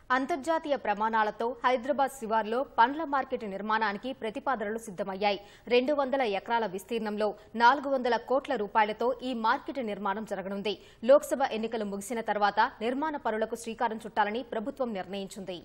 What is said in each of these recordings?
అంతర్జాతీయ ప్రమాణాలతో హైదరాబాద్ శివార్లో పండ్ల మార్కెట్ నిర్మాణానికి ప్రతిపాదనలు సిద్దమయ్యాయి రెండు వందల ఎకరాల విస్తీర్ణంలో నాలుగు వందల కోట్ల రూపాయలతో ఈ మార్కెట్ నిర్మాణం జరగనుంది లోక్సభ ఎన్నికలు ముగిసిన తర్వాత నిర్మాణ పనులకు శ్రీకారం చుట్టాలని ప్రభుత్వం నిర్ణయించింది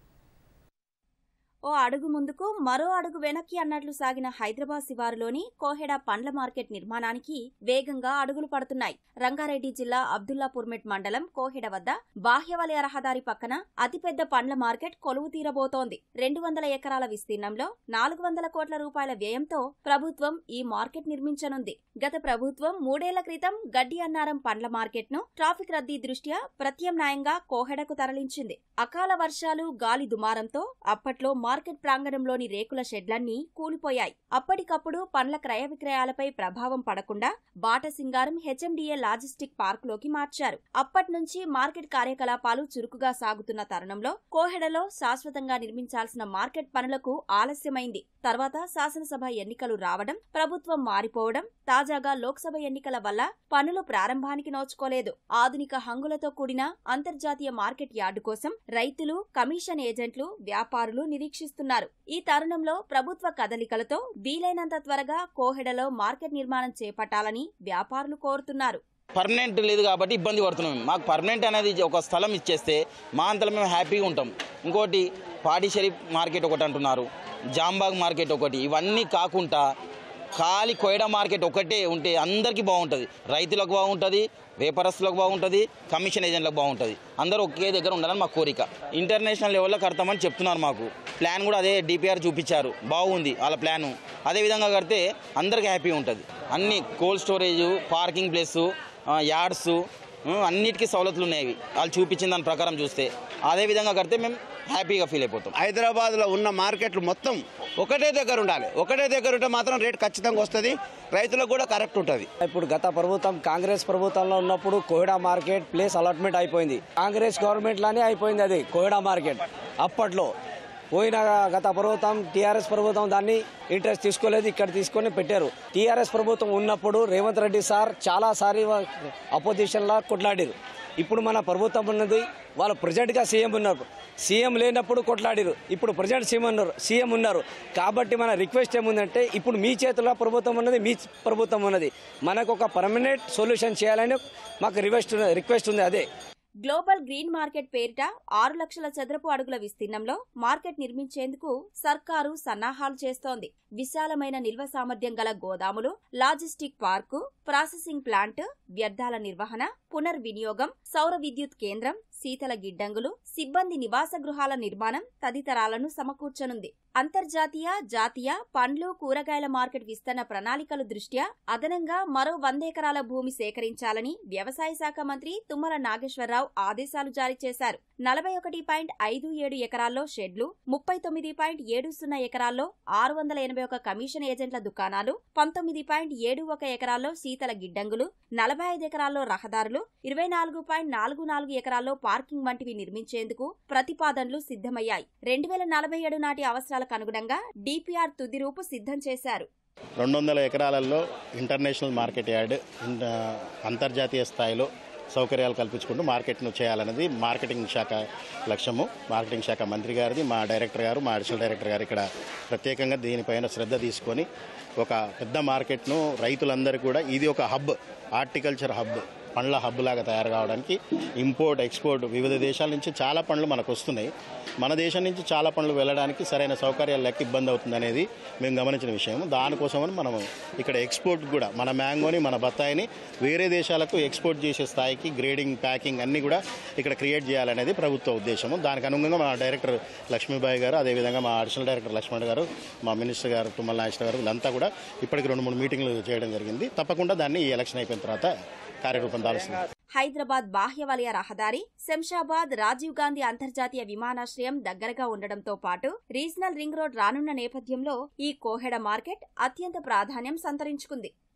ఓ అడుగు ముందుకు మరో అడుగు వెనక్కి అన్నట్లు సాగిన హైదరాబాద్ శివారులోని కోహెడ పండ్ల మార్కెట్ నిర్మాణానికి వేగంగా అడుగులు పడుతున్నాయి రంగారెడ్డి జిల్లా అబ్దుల్లాపూర్మెట్ మండలం కోహెడ వద్ద బాహ్యవలయ రహదారి పక్కన అతిపెద్ద పండ్ల మార్కెట్ కొలువు తీరబోతోంది రెండు వందల ఎకరాల విస్తీర్ణంలో నాలుగు వందల కోట్ల రూపాయల వ్యయంతో ప్రభుత్వం ఈ మార్కెట్ నిర్మించనుంది గత ప్రభుత్వం మూడేళ్ల క్రితం గడ్డి అన్నారం పండ్ల మార్కెట్ ను ట్రాఫిక్ రద్దీ దృష్ట్యా ప్రత్యామ్నాయంగా కోహెడకు తరలించింది అకాల వర్షాలు గాలి దుమారంతో అప్పట్లో మార్కెట్ ప్రాంగణంలోని రేకుల షెడ్లన్నీ కూలిపోయాయి అప్పటికప్పుడు పండ్ల క్రయ విక్రయాలపై ప్రభావం పడకుండా బాటసింగారం హెచ్ఎండిఏ లాజిస్టిక్ పార్కులోకి మార్చారు అప్పటి నుంచి మార్కెట్ కార్యకలాపాలు చురుకుగా సాగుతున్న తరుణంలో కోహెడలో శాశ్వతంగా నిర్మించాల్సిన మార్కెట్ పనులకు ఆలస్యమైంది తర్వాత శాసనసభ ఎన్నికలు రావడం ప్రభుత్వం మారిపోవడం తాజాగా లోక్సభ ఎన్నికల వల్ల పనులు ప్రారంభానికి నోచుకోలేదు ఆధునిక హంగులతో కూడిన అంతర్జాతీయ మార్కెట్ యార్డు కోసం రైతులు కమిషన్ ఏజెంట్లు వ్యాపారులు నిరీక్షిస్తున్నారు ఈ తరుణంలో ప్రభుత్వ కదలికలతో వీలైనంత త్వరగా కోహెడలో మార్కెట్ నిర్మాణం చేపట్టాలని వ్యాపారులు కోరుతున్నారు పర్మనెంట్ లేదు కాబట్టి ఇబ్బంది పడుతున్నాం మేము. మాకు పర్మనెంట్ అనేది ఒక స్థలం ఇచ్చేస్తే మా అంతలో మేము హ్యాపీగా ఉంటాం ఇంకోటి పాడి షరీఫ్ మార్కెట్ ఒకటి అంటున్నారు జాంబాగ్ మార్కెట్ ఒకటి ఇవన్నీ కాకుండా ఖాళీ కోయడ మార్కెట్ ఒకటే ఉంటే అందరికీ బాగుంటుంది రైతులకు బాగుంటుంది వ్యాపారస్తులకు బాగుంటుంది కమిషన్ ఏజెంట్లకు బాగుంటుంది అందరూ ఒకే దగ్గర ఉండాలని మా కోరిక ఇంటర్నేషనల్ లెవెల్లో కడతామని చెప్తున్నారు మాకు ప్లాన్ కూడా అదే డిపిఆర్ చూపించారు బాగుంది వాళ్ళ ప్లాను అదే విధంగా కడితే అందరికీ హ్యాపీ ఉంటుంది అన్ని cold storage parking place yards అన్నిటికీ సవలతులు ఉన్నాయి వాళ్ళు చూపించిన దాని ప్రకారం చూస్తే అదే విధంగా కడితే మేము హ్యాపీగా ఫీల్ అయిపోతాం హైదరాబాద్లో ఉన్న మార్కెట్లు మొత్తం ఒకటే దగ్గర ఉండాలి ఒకటే దగ్గర ఉంటే మాత్రం రేట్ ఖచ్చితంగా వస్తుంది రైతులకు కూడా కరెక్ట్ ఉంటుంది ఇప్పుడు గత ప్రభుత్వం కాంగ్రెస్ ప్రభుత్వంలో ఉన్నప్పుడు కోహిడా మార్కెట్ ప్లేస్ అలాట్మెంట్ అయిపోయింది కాంగ్రెస్ గవర్నమెంట్ లానే అయిపోయింది అది కోహిడా మార్కెట్ అప్పట్లో పోయిన గత ప్రభుత్వం టీఆర్ఎస్ ప్రభుత్వం దాన్ని ఇంట్రెస్ట్ తీసుకోలేదు ఇక్కడ తీసుకొని పెట్టారు టీఆర్ఎస్ ప్రభుత్వం ఉన్నప్పుడు రేవంత్ రెడ్డి సార్ చాలా సారి అపోజిషన్లా కొట్లాడారు ఇప్పుడు మన ప్రభుత్వం ఉన్నది వాళ్ళు ప్రజెంట్గా సీఎం ఉన్నారు సీఎం లేనప్పుడు కొట్లాడారు ఇప్పుడు ప్రజెంట్ సీఎం ఉన్నారు సీఎం ఉన్నారు కాబట్టి మన రిక్వెస్ట్ ఏముందంటే ఇప్పుడు మీ చేతిలో ప్రభుత్వం ఉన్నది మీ ప్రభుత్వం ఉన్నది మనకు ఒక పర్మనెంట్ సొల్యూషన్ చేయాలని మాకు రిక్వెస్ట్ రిక్వెస్ట్ ఉంది అదే గ్లోబల్ గ్రీన్ మార్కెట్ పేరిట ఆరు లక్షల చదరపు అడుగుల విస్తీర్ణంలో మార్కెట్ నిర్మించేందుకు సర్కారు సన్నాహాలు చేస్తోంది విశాలమైన నిల్వ సామర్థ్యం గల గోదాములు లాజిస్టిక్ పార్కు ప్రాసెసింగ్ ప్లాంట్ వ్యర్థాల నిర్వహణ పునర్వినియోగం సౌర విద్యుత్ కేంద్రం శీతల గిడ్డంగులు సిబ్బంది నివాస గృహాల నిర్మాణం తదితరాలను సమకూర్చనుంది అంతర్జాతీయ జాతీయ పండ్లు కూరగాయల మార్కెట్ విస్తరణ ప్రణాళికల దృష్ట్యా అదనంగా మరో వందేకరాల భూమి సేకరించాలని వ్యవసాయ శాఖ మంత్రి తుమ్మల నాగేశ్వరరావు ఆదేశాలు జారీ చేశారు నలభై ఒకటి పాయింట్ ఐదు ఏడు ఎకరాల్లో షెడ్లు ముప్పై తొమ్మిది పాయింట్ ఏడు సున్నా ఎకరాల్లో ఆరు వందల ఎనభై ఒక కమిషన్ ఏజెంట్ల దుకాణాలు పంతొమ్మిది పాయింట్ ఏడు ఒక ఎకరాల్లో శీతల గిడ్డంగులు నలభై ఐదు ఎకరాల్లో రహదారులు ఇరవై నాలుగు పాయింట్ నాలుగు నాలుగు ఎకరాల్లో పార్కింగ్ వంటివి నిర్మించేందుకు ప్రతిపాదనలు సిద్ధమయ్యాయి రెండు వేల నలభై ఏడు నాటి అవసరాలకు అనుగుణంగా డిపిఆర్ తుది రూపు సిద్ధం చేశారు రెండు వందల ఎకరాలలో ఇంటర్నేషనల్ మార్కెట్ యార్డ్ ఇంట- అంతర్జాతీయ స్థాయిలో సౌకర్యాలు కల్పించుకుంటూ మార్కెట్ను చేయాలనేది మార్కెటింగ్ శాఖ లక్ష్యము మార్కెటింగ్ శాఖ మంత్రి గారిది మా డైరెక్టర్ గారు మా అడిషనల్ డైరెక్టర్ గారు ఇక్కడ ప్రత్యేకంగా దీనిపైన శ్రద్ధ తీసుకొని ఒక పెద్ద మార్కెట్ను రైతులందరూ కూడా ఇది ఒక హబ్ హార్టికల్చర్ హబ్ పండ్ల హబ్ లాగా తయారు కావడానికి ఇంపోర్ట్ ఎక్స్పోర్ట్ వివిధ దేశాల నుంచి చాలా పండ్లు మనకు వస్తున్నాయి మన దేశం నుంచి చాలా పండ్లు వెళ్ళడానికి సరైన సౌకర్యాలు లెక్క ఇబ్బంది అవుతుంది అనేది మేము గమనించిన విషయం దానికోసమని మనం ఇక్కడ ఎక్స్పోర్ట్ కూడా మన మ్యాంగోని మన బత్తాయిని వేరే దేశాలకు ఎక్స్పోర్ట్ చేసే స్థాయికి గ్రేడింగ్ ప్యాకింగ్ అన్నీ కూడా ఇక్కడ క్రియేట్ చేయాలనేది ప్రభుత్వ ఉద్దేశము దానికి అనుగుణంగా మా డైరెక్టర్ లక్ష్మీబాయి గారు అదేవిధంగా మా అడిషనల్ డైరెక్టర్ లక్ష్మణ్ గారు మా మినిస్టర్ గారు తుమ్మల నాగేశ్వర గారు వీళ్ళంతా కూడా ఇప్పటికి రెండు మూడు మీటింగ్లు చేయడం జరిగింది తప్పకుండా దాన్ని ఈ ఎలక్షన్ అయిపోయిన తర్వాత కార్యరూపం దాల్స్తుంది హైదరాబాద్ బాహ్య వలయ రహదారి శంషాబాద్ రాజీవ్ గాంధీ అంతర్జాతీయ విమానాశ్రయం దగ్గరగా ఉండడంతో పాటు రీజనల్ రింగ్ రోడ్ రానున్న నేపథ్యంలో ఈ కోహెడ మార్కెట్ అత్యంత ప్రాధాన్యం సంతరించుకుంది